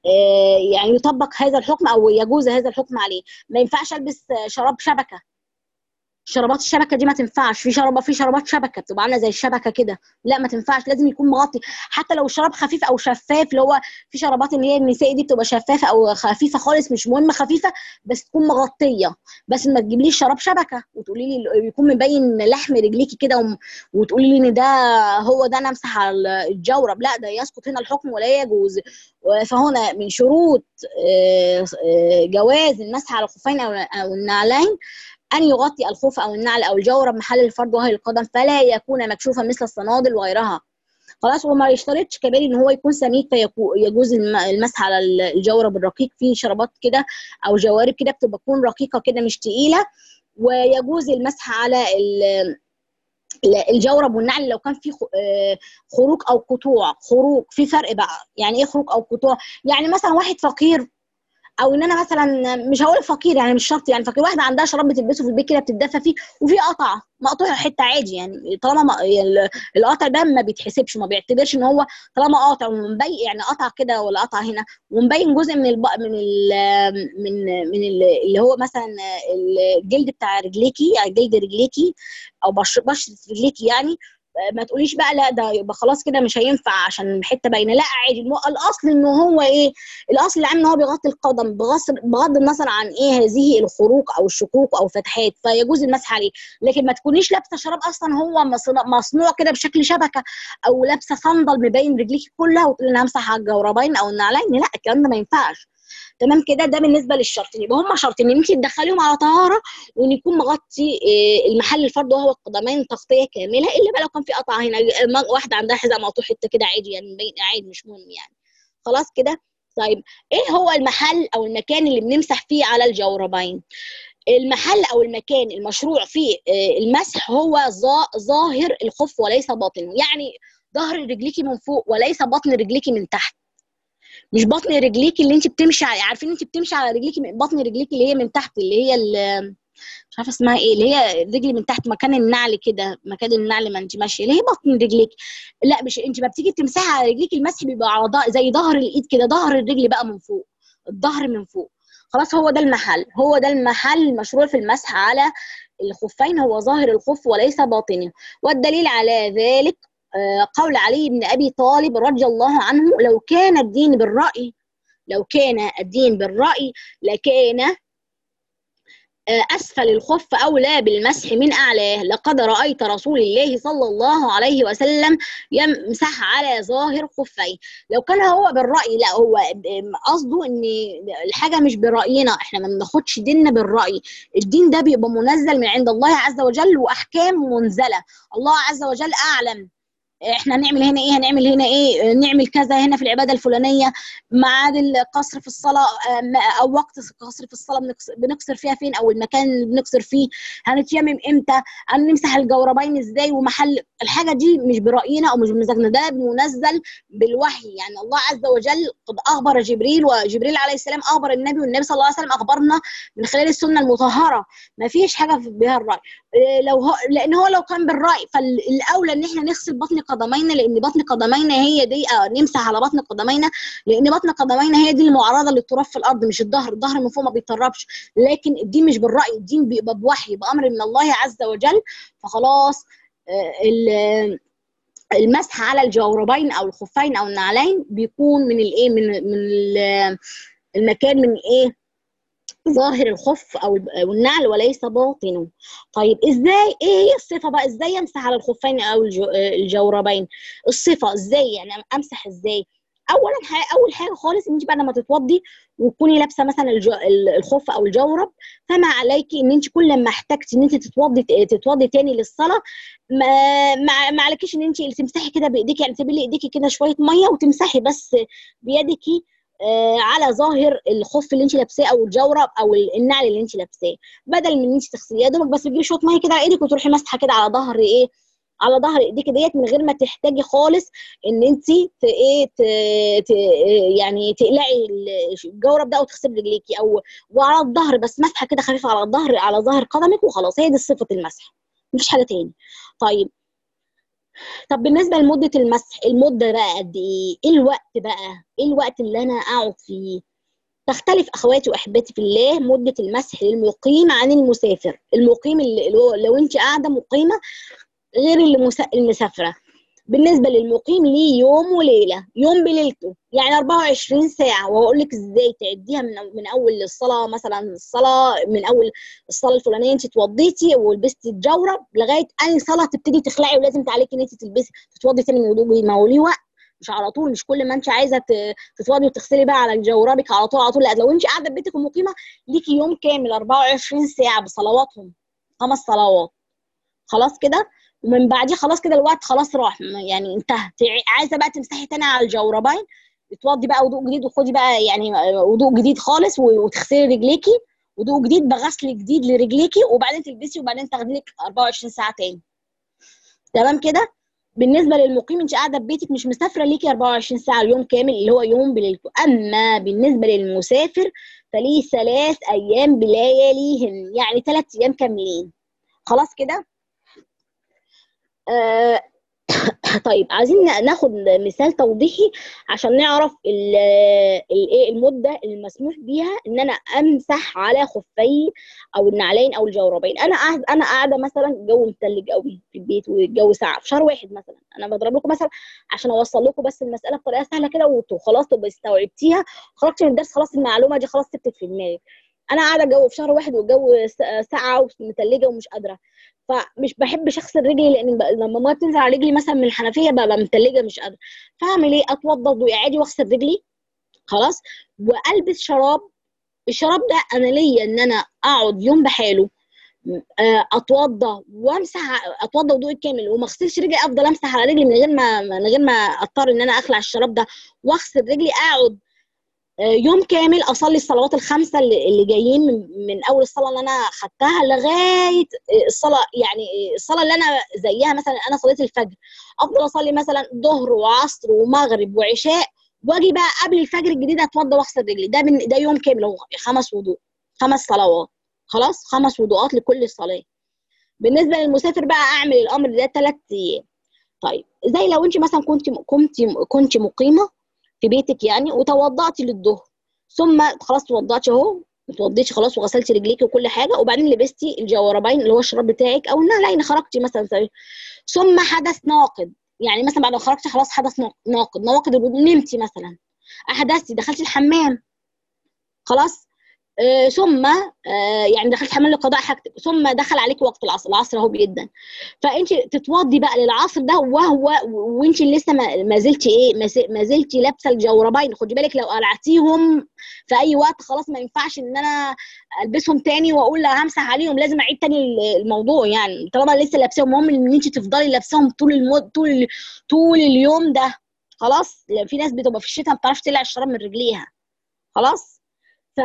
يعني يطبق هذا الحكم او يجوز هذا الحكم عليه ما ينفعش البس شراب شبكه شرابات الشبكه دي ما تنفعش في شرابه في شرابات شبكه بتبقى عامله زي الشبكه كده لا ما تنفعش لازم يكون مغطي حتى لو الشراب خفيف او شفاف اللي هو في شرابات اللي هي النسائي دي بتبقى شفافه او خفيفه خالص مش مهم خفيفه بس تكون مغطيه بس ما تجيبليش شراب شبكه وتقولي لي يكون مبين لحم رجليكي كده وتقولي لي ان ده هو ده انا امسح على الجورب لا ده يسقط هنا الحكم ولا يجوز فهنا من شروط جواز المسح على الخفين او النعلين أن يغطي الخوف أو النعل أو الجورب محل الفرد وهي القدم فلا يكون مكشوفا مثل الصنادل وغيرها خلاص وما يشترطش كمان ان هو يكون سميك فيجوز المسح على الجورب الرقيق في شرابات كده او جوارب كده بتبقى تكون رقيقه كده مش تقيله ويجوز المسح على الجورب والنعل لو كان في خروج او قطوع خروج في فرق بقى يعني ايه خروج او قطوع يعني مثلا واحد فقير او ان انا مثلا مش هقول فقير يعني مش شرط يعني فقير واحده عندها شراب بتلبسه في البيت كده بتتدفى فيه وفي قطع مقطوع حته عادي يعني طالما القطع ده ما بيتحسبش ما بيعتبرش ان هو طالما قاطع ومبين يعني قطع كده ولا قطع هنا ومبين جزء من الب... من ال... من من ال... اللي هو مثلا الجلد بتاع رجليكي يعني جلد رجليكي او بشره رجليكي يعني ما تقوليش بقى لا ده يبقى خلاص كده مش هينفع عشان حته باينه لا عادي الاصل ان هو ايه الاصل العام ان هو بيغطي القدم بغض النظر عن ايه هذه الخروق او الشقوق او فتحات فيجوز المسح عليه لكن ما تكونيش لابسه شراب اصلا هو مصنوع كده بشكل شبكه او لابسه صندل مبين رجليكي كلها وتقولي انا همسح على الجوربين او النعلين لا الكلام ده ما ينفعش تمام كده ده بالنسبه للشرطين يبقى هم شرطين ان انت تدخليهم على طهاره وان يكون مغطي المحل الفرد وهو القدمين تغطيه كامله الا بقى لو كان في قطعه هنا واحده عندها حذاء مقطوع حته كده عادي يعني عادي مش مهم يعني خلاص كده طيب ايه هو المحل او المكان اللي بنمسح فيه على الجوربين المحل او المكان المشروع فيه المسح هو ظاهر الخف وليس باطنه يعني ظهر رجليكي من فوق وليس بطن رجليكي من تحت مش بطن رجليكي اللي انت بتمشي على عارفين انت بتمشي على رجليكي بطن رجليكي اللي هي من تحت اللي هي مش عارفه اسمها ايه اللي هي رجلي من تحت مكان النعل كده مكان النعل ما انت ماشيه اللي هي بطن رجليك لا مش انت ما بتيجي تمسحي على رجليك المسح بيبقى على ضهر زي ظهر الايد كده ظهر الرجل بقى من فوق الظهر من فوق خلاص هو ده المحل هو ده المحل المشروع في المسح على الخفين هو ظاهر الخف وليس باطنه والدليل على ذلك قول علي بن ابي طالب رضي الله عنه لو كان الدين بالراي لو كان الدين بالراي لكان اسفل الخف اولى بالمسح من اعلاه لقد رايت رسول الله صلى الله عليه وسلم يمسح على ظاهر خفيه لو كان هو بالراي لا هو قصده ان الحاجه مش براينا احنا ما بناخدش ديننا بالراي الدين ده بيبقى منزل من عند الله عز وجل واحكام منزله الله عز وجل اعلم احنا هنعمل هنا ايه هنعمل هنا ايه نعمل كذا هنا في العباده الفلانيه ميعاد القصر في الصلاه او وقت القصر في الصلاه بنقصر فيها فين او المكان اللي بنقصر فيه هنتيمم امتى هنمسح الجوربين ازاي ومحل الحاجه دي مش براينا او مش بمزاجنا ده منزل بالوحي يعني الله عز وجل قد اخبر جبريل وجبريل عليه السلام اخبر النبي والنبي صلى الله عليه وسلم اخبرنا من خلال السنه المطهره ما فيش حاجه بها الراي لو هو لان هو لو كان بالراي فالاولى ان احنا نغسل بطن قدمينا لان بطن قدمينا هي دي آه نمسح على بطن قدمينا لان بطن قدمينا هي دي المعرضه للتراب في الارض مش الظهر الظهر من فوق ما بيتربش لكن الدين مش بالراي الدين بيبقى بوحي بامر من الله عز وجل فخلاص آه المسح على الجوربين او الخفين او النعلين بيكون من الايه من من المكان من ايه ظاهر الخف او النعل وليس باطنه طيب ازاي ايه هي الصفه بقى ازاي امسح على الخفين او الجوربين الصفه ازاي يعني امسح ازاي اولا حاجة اول حاجه خالص ان انت بعد ما تتوضي وتكوني لابسه مثلا الخف او الجورب فما عليكي ان انت كل ما احتجتي ان انت تتوضي تتوضي تاني للصلاه ما ما عليكيش ان انت تمسحي كده بايديك يعني تبلي ايديكي كده شويه ميه وتمسحي بس بيدك آه على ظاهر الخف اللي انت لابساه او الجورب او النعل اللي انت لابساه بدل من ان انت تغسليه يا دوبك بس تجيبي شويه ميه كده على ايدك وتروحي ماسحه كده على ظهر ايه على ظهر ايديك ديت من غير ما تحتاجي خالص ان انت ايه ت... يعني تقلعي الجورب ده او تغسلي رجليكي او وعلى الظهر بس مسحه كده خفيفه على الظهر على ظهر قدمك وخلاص هي دي صفه المسح مفيش حاجه تاني طيب طب بالنسبه لمده المسح المده بقى قد ايه ايه الوقت بقى ايه الوقت اللي انا اقعد فيه تختلف اخواتي واحبتي في الله مده المسح للمقيم عن المسافر المقيم اللي لو انت قاعده مقيمه غير اللي المسافره بالنسبه للمقيم ليه يوم وليله يوم بليلته يعني 24 ساعه وهقول لك ازاي تعديها من من اول الصلاه مثلا الصلاه من اول الصلاه الفلانيه انت اتوضيتي ولبستي الجوره لغايه اي صلاه تبتدي تخلعي ولازم تعليكي ان انت تلبسي تتوضي تاني من وضوء ما هو ليه وقت مش على طول مش كل ما انت عايزه تتوضي وتغسلي بقى على جوربك على طول على طول لا لو انت قاعده في بيتك ومقيمه ليكي يوم كامل 24 ساعه بصلواتهم خمس صلوات خلاص كده ومن بعديه خلاص كده الوقت خلاص راح يعني انتهى عايزه بقى تمسحي تاني على الجوربين تتوضي بقى وضوء جديد وخدي بقى يعني وضوء جديد خالص وتغسلي رجليكي وضوء جديد بغسل جديد لرجليكي وبعدين تلبسي وبعدين تاخدي لك 24 ساعه تاني تمام كده بالنسبه للمقيم انت قاعده في بيتك مش مسافره ليكي 24 ساعه اليوم كامل اللي هو يوم بليلته اما بالنسبه للمسافر فليه ثلاث ايام بلياليهن يعني ثلاث ايام كاملين خلاص كده آه طيب عايزين ناخد مثال توضيحي عشان نعرف الايه المده المسموح بيها ان انا امسح على خفي او النعلين او الجوربين انا قاعد انا قاعده مثلا الجو متلج قوي في البيت والجو ساقع في شهر واحد مثلا انا بضرب لكم مثلا عشان اوصل لكم بس المساله بطريقه سهله كده وخلاص تبقى استوعبتيها خرجت من الدرس خلاص المعلومه دي خلاص ثبتت في دماغي انا قاعده جو في شهر واحد والجو ساقعه ومتلجه ومش قادره فمش بحبش اغسل رجلي لان لما ما تنزل على رجلي مثلا من الحنفيه ببقى متلجه مش قادره فاعمل ايه اتوضى وضوء عادي واغسل رجلي خلاص والبس شراب الشراب ده انا ليا ان انا اقعد يوم بحاله اتوضى وامسح اتوضى وضوء كامل وما اغسلش رجلي افضل امسح على رجلي من غير ما من غير ما اضطر ان انا اخلع الشراب ده واغسل رجلي اقعد يوم كامل اصلي الصلوات الخمسه اللي جايين من, من اول الصلاه اللي انا خدتها لغايه الصلاه يعني الصلاه اللي انا زيها مثلا انا صليت الفجر افضل اصلي مثلا ظهر وعصر ومغرب وعشاء واجي بقى قبل الفجر الجديد اتوضى واغسل رجلي ده من ده يوم كامل هو خمس وضوء خمس صلوات خلاص خمس وضوءات لكل صلاه بالنسبه للمسافر بقى اعمل الامر ده ثلاث ايام طيب زي لو انت مثلا كنت كنت كنت مقيمه في بيتك يعني وتوضعتي للظهر ثم خلاص توضعتي اهو اتوضيتي خلاص وغسلتي رجليكي وكل حاجه وبعدين لبستي الجوربين اللي هو الشراب بتاعك او النعلين خرجتي مثلا ثم حدث ناقض يعني مثلا بعد ما خرجتي خلاص حدث ناقض نواقض الوضوء نمتي مثلا احدثتي دخلتي الحمام خلاص آه ثم آه يعني دخلت حمام لقضاء حاجتك ثم دخل عليك وقت العصر العصر اهو جدا فانت تتوضي بقى للعصر ده وهو وانت لسه ما زلتي ايه ما زلتي لابسه الجوربين خدي بالك لو قلعتيهم في اي وقت خلاص ما ينفعش ان انا البسهم تاني واقول لا همسح عليهم لازم اعيد تاني الموضوع يعني طالما لسه لابساهم المهم ان انت تفضلي لابساهم طول المد طول طول اليوم ده خلاص في ناس بتبقى في الشتاء ما بتعرفش تقلع الشراب من رجليها خلاص ف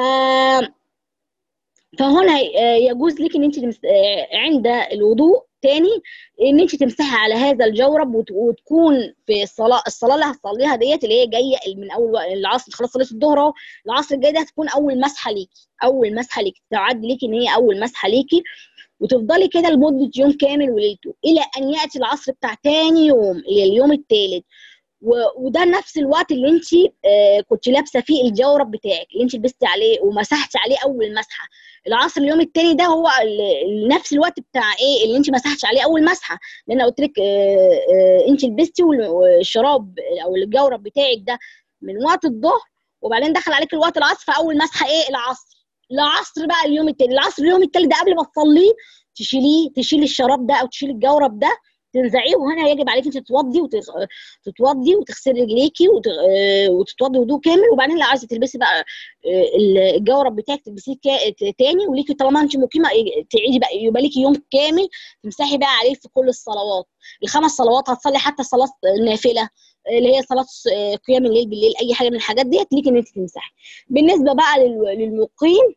فهنا يجوز لك ان انت عند الوضوء تاني ان انت تمسحي على هذا الجورب وتكون في الصلاه الصلاه اللي هتصليها ديت اللي هي جايه من اول العصر خلاص صليت الظهر اهو العصر الجاي ده هتكون اول مسحه ليكي اول مسحه ليكي تعد ليكي ان هي اول مسحه ليكي وتفضلي كده لمده يوم كامل وليلته الى ان ياتي العصر بتاع تاني يوم اللي اليوم الثالث وده نفس الوقت اللي انت آه كنت لابسه فيه الجورب بتاعك اللي انت لبستي عليه ومسحتي عليه اول مسحه العصر اليوم الثاني ده هو نفس الوقت بتاع ايه اللي انت مسحتش عليه اول مسحه لان قلت لك آه آه انت لبستي والشراب او الجورب بتاعك ده من وقت الظهر وبعدين دخل عليك الوقت العصر فاول مسحه ايه العصر العصر بقى اليوم الثاني العصر اليوم الثالث ده قبل ما تصليه تشيليه تشيلي الشراب ده او تشيلي الجورب ده تنزعيه وهنا يجب عليك انت تتوضي وتتوضي وتغسلي رجليكي وتتوضي وضوء كامل وبعدين لو عايزه تلبسي بقى الجورب بتاعك تلبسيه تاني وليكي طالما انت مقيمه تعيدي بقى يبقى ليكي يوم كامل تمسحي بقى عليه في كل الصلوات الخمس صلوات هتصلي حتى صلاه النافله اللي هي صلاه قيام الليل بالليل اي حاجه من الحاجات ديت ليكي ان انت تمسحي بالنسبه بقى للمقيم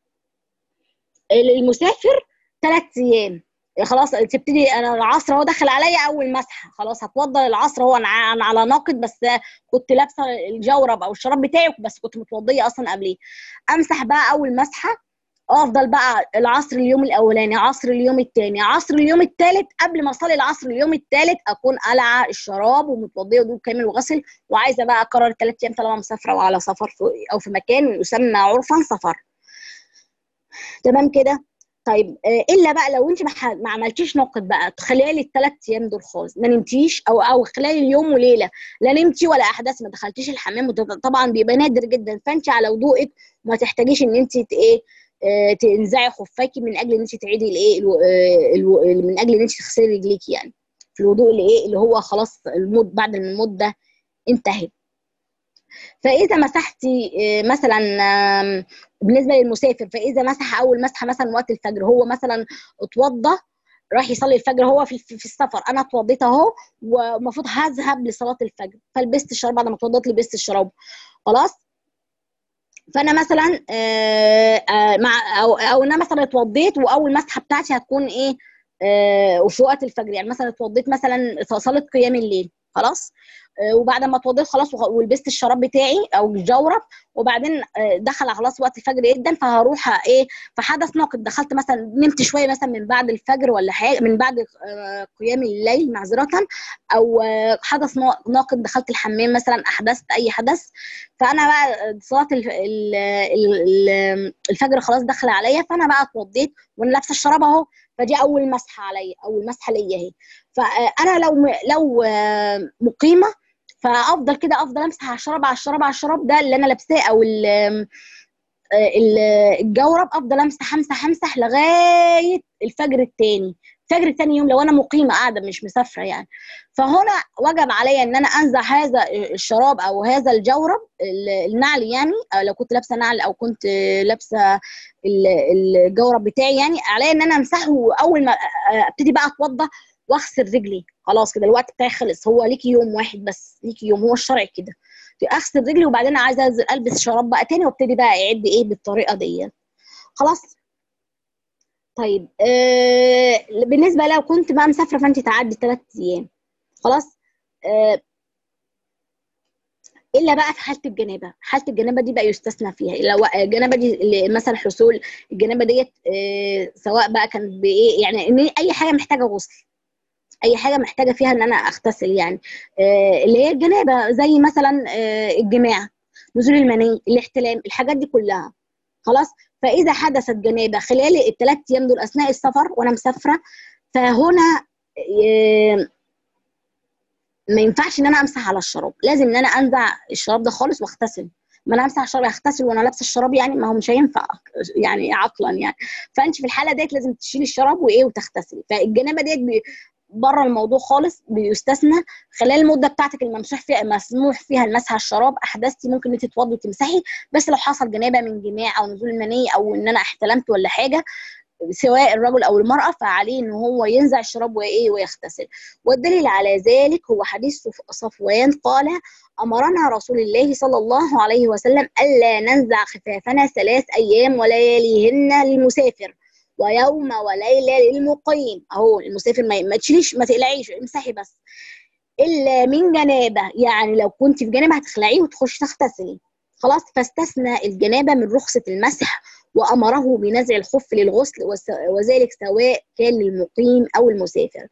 للمسافر ثلاث ايام خلاص تبتدي انا العصر هو دخل عليا اول مسحه خلاص هتوضى العصر هو انا على ناقد بس كنت لابسه الجورب او الشراب بتاعي بس كنت متوضيه اصلا قبليه امسح بقى اول مسحه افضل بقى العصر اليوم الاولاني عصر اليوم الثاني عصر اليوم الثالث قبل ما اصلي العصر اليوم الثالث اكون قلعه الشراب ومتوضيه وضوء كامل وغسل وعايزه بقى اكرر ثلاث ايام طالما مسافره وعلى سفر في او في مكان يسمى عرفا سفر تمام كده طيب الا بقى لو انت ما عملتيش نقد بقى خلال الثلاث ايام دول خالص ما نمتيش او او خلال اليوم وليله لا نمتي ولا احداث ما دخلتيش الحمام طبعا بيبقى نادر جدا فانت على وضوءك ما تحتاجيش ان انت ايه تنزعي خفاكي من اجل ان انت تعيدي الايه من اجل ان انت تغسلي رجليكي يعني في الوضوء اللي ايه اللي هو خلاص المد بعد المده انتهت فاذا مسحتي مثلا بالنسبه للمسافر فاذا مسح اول مسحه مثلا وقت الفجر هو مثلا اتوضى راح يصلي الفجر هو في, في السفر انا اتوضيت اهو ومفروض هذهب لصلاه الفجر فلبست الشراب بعد ما اتوضيت لبست الشراب خلاص فانا مثلا مع او او انا مثلا اتوضيت واول مسحه بتاعتي هتكون ايه وفي وقت الفجر يعني مثلا اتوضيت مثلا صلاه قيام الليل خلاص وبعد ما اتوضيت خلاص ولبست الشراب بتاعي او الجورب وبعدين دخل خلاص وقت الفجر جدا فهروح ايه فحدث ناقد دخلت مثلا نمت شويه مثلا من بعد الفجر ولا حاجه من بعد قيام الليل معذره او حدث ناقد دخلت الحمام مثلا احدثت اي حدث فانا بقى صلاه الفجر خلاص دخل عليا فانا بقى اتوضيت وانا لابسه الشراب اهو فدي اول مسحه عليا اول مسحه ليا اهي فانا لو لو مقيمه فافضل كده افضل امسح على الشراب على الشراب على الشراب ده اللي انا لابساه او الجورب افضل امسح امسح امسح لغايه الفجر الثاني الفجر ثاني يوم لو انا مقيمه قاعده مش مسافره يعني فهنا وجب عليا ان انا انزع هذا الشراب او هذا الجورب النعل يعني أو لو كنت لابسه نعل او كنت لابسه الجورب بتاعي يعني عليا ان انا امسحه اول ما ابتدي بقى اتوضى واغسل رجلي خلاص كده الوقت بتاعي خلص هو ليكي يوم واحد بس ليكي يوم هو الشرع كده اغسل رجلي وبعدين عايزه انزل البس شراب بقى تاني وابتدي بقى اعد ايه بالطريقه دي خلاص طيب آه بالنسبه لو كنت بقى مسافره فانت تعدي ثلاث ايام خلاص آه الا بقى في حاله الجنابه حاله الجنابه دي بقى يستثنى فيها لو الجنابه دي مثلا حصول الجنابه ديت آه سواء بقى كانت بايه يعني ان اي حاجه محتاجه غسل اي حاجه محتاجه فيها ان انا اغتسل يعني آه اللي هي الجنابه زي مثلا آه الجماع نزول المني الاحتلام الحاجات دي كلها خلاص فاذا حدثت جنابه خلال الثلاث ايام دول اثناء السفر وانا مسافره فهنا آه ما ينفعش ان انا امسح على الشراب لازم ان انا انزع الشراب ده خالص واغتسل ما انا امسح الشراب اغتسل وانا لابسه الشراب يعني ما هو مش هينفع يعني عقلا يعني فانت في الحاله ديت لازم تشيلي الشراب وايه وتغتسلي فالجنابه ديت بره الموضوع خالص بيستثنى خلال المده بتاعتك الممسوح فيها مسموح فيها المسح على الشراب احدثتي ممكن انت تتوضي وتمسحي بس لو حصل جنابه من جماع او نزول المني او ان انا احتلمت ولا حاجه سواء الرجل او المراه فعليه ان هو ينزع الشراب وايه ويغتسل والدليل على ذلك هو حديث صفوان قال امرنا رسول الله صلى الله عليه وسلم الا ننزع خفافنا ثلاث ايام ولياليهن للمسافر ويوم وليله للمقيم اهو المسافر ما تشيليش ما تقلعيش امسحي بس الا من جنابه يعني لو كنت في جنابه هتخلعيه وتخشي تغتسلي خلاص فاستثنى الجنابه من رخصه المسح وامره بنزع الخف للغسل وذلك سواء كان للمقيم او المسافر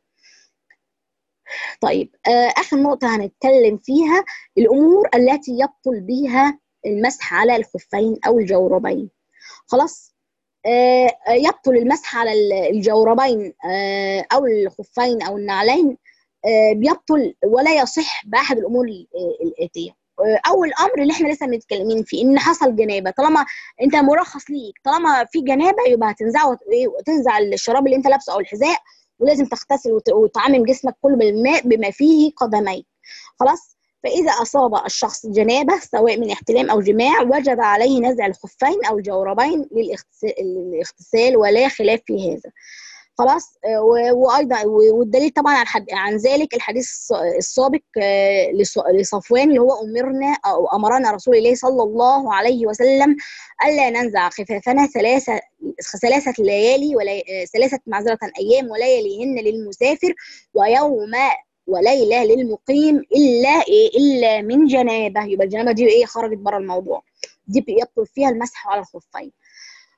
طيب اخر نقطه هنتكلم فيها الامور التي يبطل بها المسح على الخفين او الجوربين خلاص يبطل المسح على الجوربين او الخفين او النعلين بيبطل ولا يصح باحد الامور الاتيه اول امر اللي احنا لسه متكلمين فيه ان حصل جنابه طالما انت مرخص ليك طالما في جنابه يبقى هتنزع وتنزع الشراب اللي انت لابسه او الحذاء ولازم تغتسل وتعمم جسمك كله بالماء بما فيه قدميك خلاص فإذا أصاب الشخص جنابة سواء من احتلام أو جماع وجب عليه نزع الخفين أو الجوربين للاغتسال ولا خلاف في هذا خلاص وايضا والدليل طبعا عن عن ذلك الحديث السابق لصفوان اللي هو امرنا او امرنا رسول الله صلى الله عليه وسلم الا ننزع خفافنا ثلاثه ثلاثه ليالي ولا ثلاثه معذره ايام ولياليهن للمسافر ويوم وليله للمقيم الا إيه الا من جنابه يبقى الجنابه دي ايه خرجت بره الموضوع دي يبطل فيها المسح على الخفين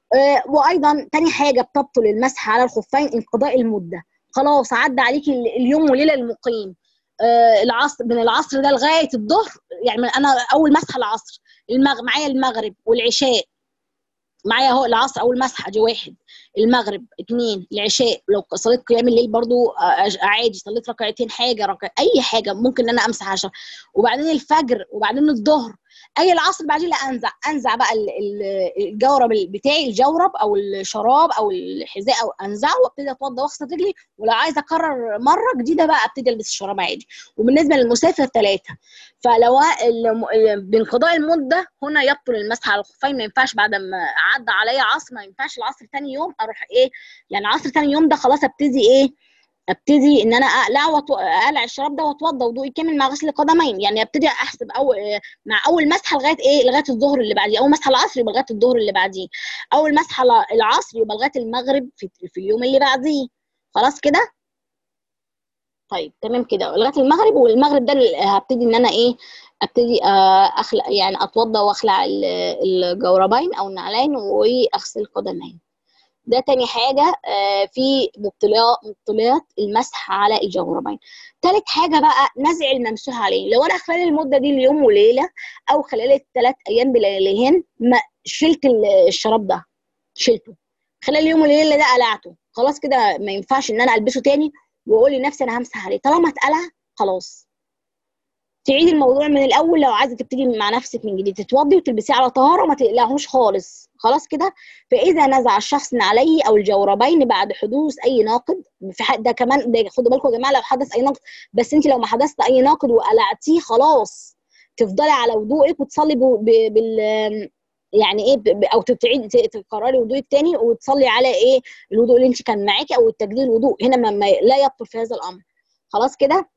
آه، وايضا تاني حاجه بتبطل المسح على الخفين انقضاء المده خلاص عدى عليك ال- اليوم وليله المقيم آه، العصر من العصر ده لغايه الظهر يعني انا اول مسحه العصر المغ... معايا المغرب والعشاء معايا اهو العصر اول مسحه دي واحد المغرب اثنين العشاء لو صليت قيام الليل برضو آه، أج- عادي صليت ركعتين حاجه ركع اي حاجه ممكن ان انا امسح عشان وبعدين الفجر وبعدين الظهر اي العصر بعدين لا انزع انزع بقى ال- ال- الجورب بتاعي الجورب او الشراب او الحذاء او انزعه وابتدي اتوضى واغسل رجلي ولو عايزه اكرر مره جديده بقى ابتدي البس الشراب عادي وبالنسبه للمسافر ثلاثه فلو الم- ال- بانقضاء المده هنا يبطل المسح على الخفين ما ينفعش بعد ما عدى عليا عصر ما ينفعش العصر ثاني يوم اروح ايه يعني عصر ثاني يوم ده خلاص ابتدي ايه ابتدي ان انا اقلع وأتو... اقلع الشراب ده واتوضى وضوئي كامل مع غسل القدمين يعني ابتدي احسب اول مع اول مسحه لغايه ايه لغايه الظهر اللي بعديه اول مسحه العصر يبقى لغايه الظهر اللي بعديه اول مسحه ل- العصر يبقى لغايه المغرب في, في اليوم اللي بعديه خلاص كده طيب تمام كده لغايه المغرب والمغرب ده اللي هبتدي ان انا ايه ابتدي آه، اخلع يعني اتوضى واخلع ال- الجوربين او النعلين واغسل القدمين ده تاني حاجة آه، في مبطلات مبطلات المسح على الجوربين تالت حاجة بقى نزع الممسوح عليه لو أنا خلال المدة دي اليوم وليلة أو خلال الثلاث أيام بلياليهن ما شلت ال- الشراب ده شلته خلال اليوم والليلة ده قلعته خلاص كده ما ينفعش إن أنا ألبسه تاني وأقول لنفسي أنا همسح عليه طالما اتقلع خلاص تعيد الموضوع من الاول لو عايزه تبتدي مع نفسك من جديد تتوضي وتلبسيه على طهاره وما تقلعهوش خالص خلاص كده فاذا نزع الشخص عليه او الجوربين بعد حدوث اي ناقد في حد ده كمان ده خدوا بالكم يا جماعه لو حدث اي ناقد بس انت لو ما حدث اي ناقد وقلعتيه خلاص تفضلي على وضوءك وتصلي ب- ب- بال يعني ايه ب- ب- او تعيدي ت- تكرري وضوءك تاني وتصلي على ايه الوضوء اللي انت كان معاكي او التجديد الوضوء هنا ما ما لا يبطل في هذا الامر خلاص كده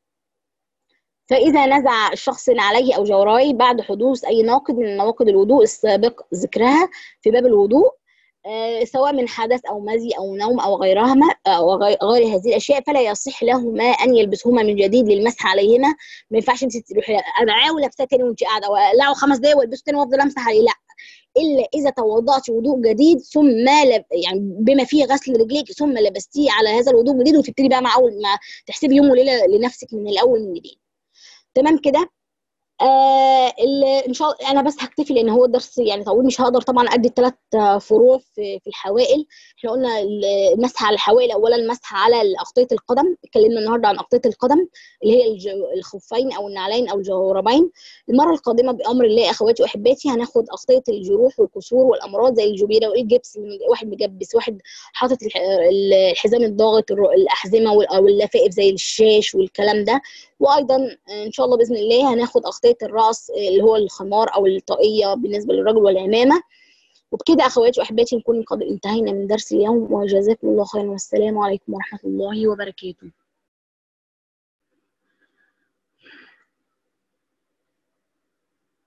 فإذا نزع الشخص عليه أو جوريه بعد حدوث أي ناقد من نواقض الوضوء السابق ذكرها في باب الوضوء آه، سواء من حدث أو مزي أو نوم أو غيرهما أو غير غير هذه الأشياء فلا يصح لهما أن يلبسهما من جديد للمسح عليهما ما ينفعش أنت تروحي أبعاه ولابساه تاني وأنت قاعدة أو أقلعه خمس دقايق والبسه تاني وأفضل أمسح عليه لا إلا إذا توضأت وضوء جديد ثم لب... يعني بما فيه غسل رجليك ثم لبستيه على هذا الوضوء الجديد وتبتدي بقى مع أول ما تحسبي يوم وليلة لنفسك من الأول من جديد تمام كده آه ال- ان شاء الله انا بس هكتفي لان هو الدرس يعني طويل مش هقدر طبعا ادي الثلاث فروع في في الحوائل احنا قلنا ال- المسح على الحوائل اولا المسح على اغطيه القدم اتكلمنا النهارده عن اغطيه القدم اللي هي الج- الخفين او النعلين او الجوربين المره القادمه بامر الله اخواتي واحباتي هناخد اغطيه الجروح والكسور والامراض زي الجبيره والجبس واحد مجبس واحد حاطط الح- الحزام الضاغط الر- الاحزمه وال- او اللفائف زي الشاش والكلام ده وايضا ان شاء الله باذن الله هناخد اغطيه الراس اللي هو الخمار او الطاقيه بالنسبه للرجل والعمامه وبكده اخواتي واحباتي نكون قد انتهينا من درس اليوم وجزاكم الله خيرا والسلام عليكم ورحمه الله وبركاته